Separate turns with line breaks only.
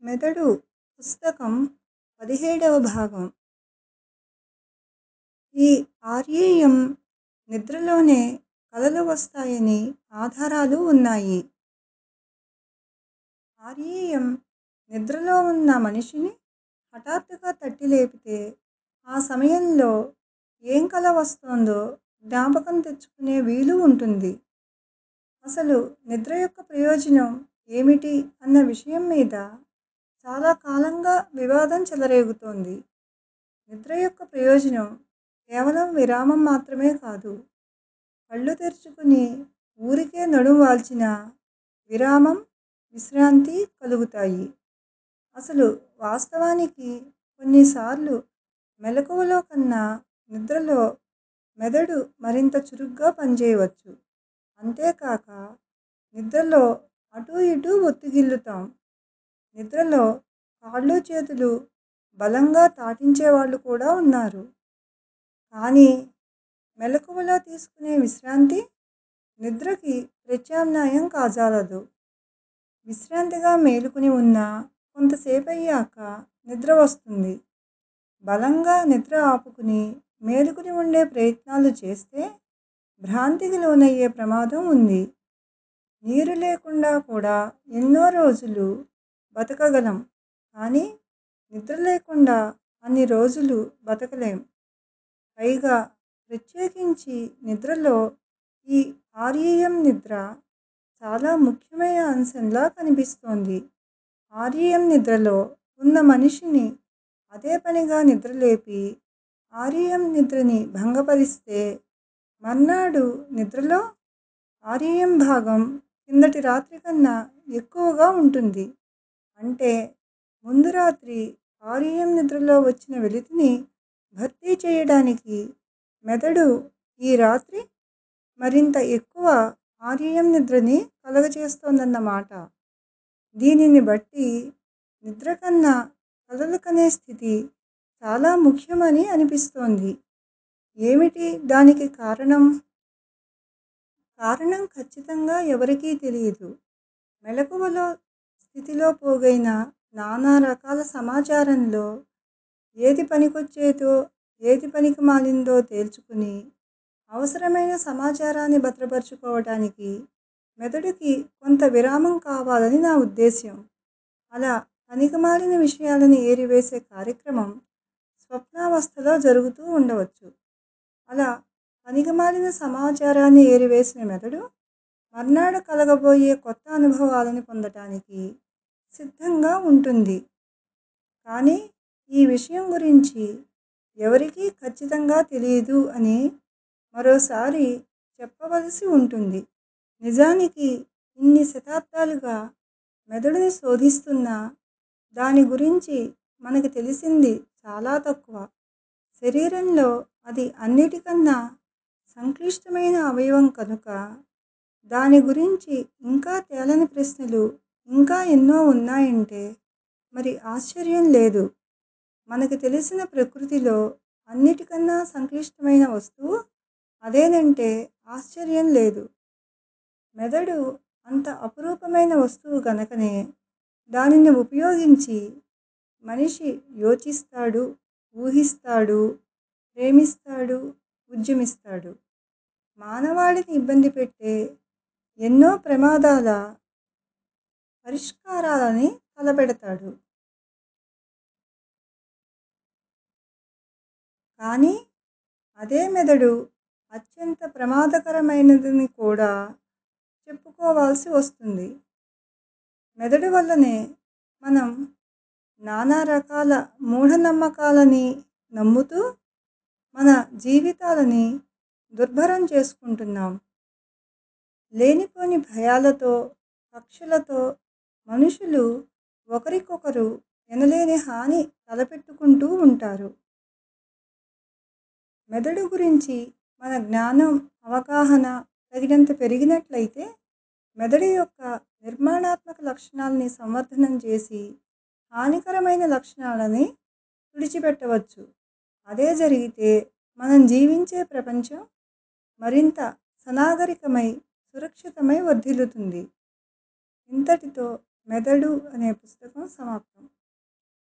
మెదడు పుస్తకం పదిహేడవ భాగం ఈ ఆర్ఈఎం నిద్రలోనే కలలు వస్తాయని ఆధారాలు ఉన్నాయి ఆర్ఈఎం నిద్రలో ఉన్న మనిషిని హఠాత్తుగా తట్టి లేపితే ఆ సమయంలో ఏం కల వస్తోందో జ్ఞాపకం తెచ్చుకునే వీలు ఉంటుంది అసలు నిద్ర యొక్క ప్రయోజనం ఏమిటి అన్న విషయం మీద చాలా కాలంగా వివాదం చెలరేగుతోంది నిద్ర యొక్క ప్రయోజనం కేవలం విరామం మాత్రమే కాదు కళ్ళు తెరుచుకుని ఊరికే నడుం వాల్చిన విరామం విశ్రాంతి కలుగుతాయి అసలు వాస్తవానికి కొన్నిసార్లు మెలకువలో కన్నా నిద్రలో మెదడు మరింత చురుగ్గా పనిచేయవచ్చు అంతేకాక నిద్రలో అటూ ఇటూ ఒత్తిగిల్లుతాం నిద్రలో కాళ్ళు చేతులు బలంగా తాటించే వాళ్ళు కూడా ఉన్నారు కానీ మెలకువలో తీసుకునే విశ్రాంతి నిద్రకి ప్రత్యామ్నాయం కాజాలదు విశ్రాంతిగా మేలుకుని ఉన్న కొంతసేపయ్యాక నిద్ర వస్తుంది బలంగా నిద్ర ఆపుకుని మేలుకుని ఉండే ప్రయత్నాలు చేస్తే భ్రాంతికి లోనయ్యే ప్రమాదం ఉంది నీరు లేకుండా కూడా ఎన్నో రోజులు బతకగలం కానీ నిద్ర లేకుండా అన్ని రోజులు బతకలేం పైగా ప్రత్యేకించి నిద్రలో ఈ ఆర్ఈఎం నిద్ర చాలా ముఖ్యమైన అంశంలా కనిపిస్తోంది ఆర్ఈఎం నిద్రలో ఉన్న మనిషిని అదే పనిగా నిద్రలేపి ఆర్ఈఎం నిద్రని భంగపరిస్తే మర్నాడు నిద్రలో ఆర్ఈఎం భాగం కిందటి రాత్రి కన్నా ఎక్కువగా ఉంటుంది అంటే ముందు రాత్రి ఆర్ఈఎం నిద్రలో వచ్చిన వెలితిని భర్తీ చేయడానికి మెదడు ఈ రాత్రి మరింత ఎక్కువ ఆర్ఈఎం నిద్రని కలుగజేస్తోందన్నమాట దీనిని బట్టి నిద్ర కన్నా కలలు కనే స్థితి చాలా ముఖ్యమని అనిపిస్తోంది ఏమిటి దానికి కారణం కారణం ఖచ్చితంగా ఎవరికీ తెలియదు మెలకువలో స్థితిలో పోగైన నానా రకాల సమాచారంలో ఏది పనికొచ్చేదో ఏది పనికి మాలిందో తేల్చుకుని అవసరమైన సమాచారాన్ని భద్రపరచుకోవటానికి మెదడుకి కొంత విరామం కావాలని నా ఉద్దేశ్యం అలా పనికిమాలిన విషయాలను ఏరివేసే కార్యక్రమం స్వప్నావస్థలో జరుగుతూ ఉండవచ్చు అలా పనికిమాలిన సమాచారాన్ని ఏరివేసిన మెదడు మర్నాడు కలగబోయే కొత్త అనుభవాలను పొందటానికి సిద్ధంగా ఉంటుంది కానీ ఈ విషయం గురించి ఎవరికీ ఖచ్చితంగా తెలియదు అని మరోసారి చెప్పవలసి ఉంటుంది నిజానికి ఇన్ని శతాబ్దాలుగా మెదడుని శోధిస్తున్న దాని గురించి మనకి తెలిసింది చాలా తక్కువ శరీరంలో అది అన్నిటికన్నా సంక్లిష్టమైన అవయవం కనుక దాని గురించి ఇంకా తేలని ప్రశ్నలు ఇంకా ఎన్నో ఉన్నాయంటే మరి ఆశ్చర్యం లేదు మనకి తెలిసిన ప్రకృతిలో అన్నిటికన్నా సంక్లిష్టమైన వస్తువు అదేనంటే ఆశ్చర్యం లేదు మెదడు అంత అపురూపమైన వస్తువు గనుకనే దానిని ఉపయోగించి మనిషి యోచిస్తాడు ఊహిస్తాడు ప్రేమిస్తాడు ఉద్యమిస్తాడు మానవాళిని ఇబ్బంది పెట్టే ఎన్నో ప్రమాదాల పరిష్కారాలని తలపెడతాడు కానీ అదే మెదడు అత్యంత ప్రమాదకరమైనదని కూడా చెప్పుకోవాల్సి వస్తుంది మెదడు వల్లనే మనం నానా రకాల మూఢనమ్మకాలని నమ్ముతూ మన జీవితాలని దుర్భరం చేసుకుంటున్నాం లేనిపోని భయాలతో కక్షలతో మనుషులు ఒకరికొకరు ఎనలేని హాని తలపెట్టుకుంటూ ఉంటారు మెదడు గురించి మన జ్ఞానం అవగాహన తగినంత పెరిగినట్లయితే మెదడు యొక్క నిర్మాణాత్మక లక్షణాలని సంవర్ధనం చేసి హానికరమైన లక్షణాలని తుడిచిపెట్టవచ్చు అదే జరిగితే మనం జీవించే ప్రపంచం మరింత సనాగరికమై సురక్షితమై వర్ధిల్లుతుంది ఇంతటితో మెదడు అనే పుస్తకం సమాప్తం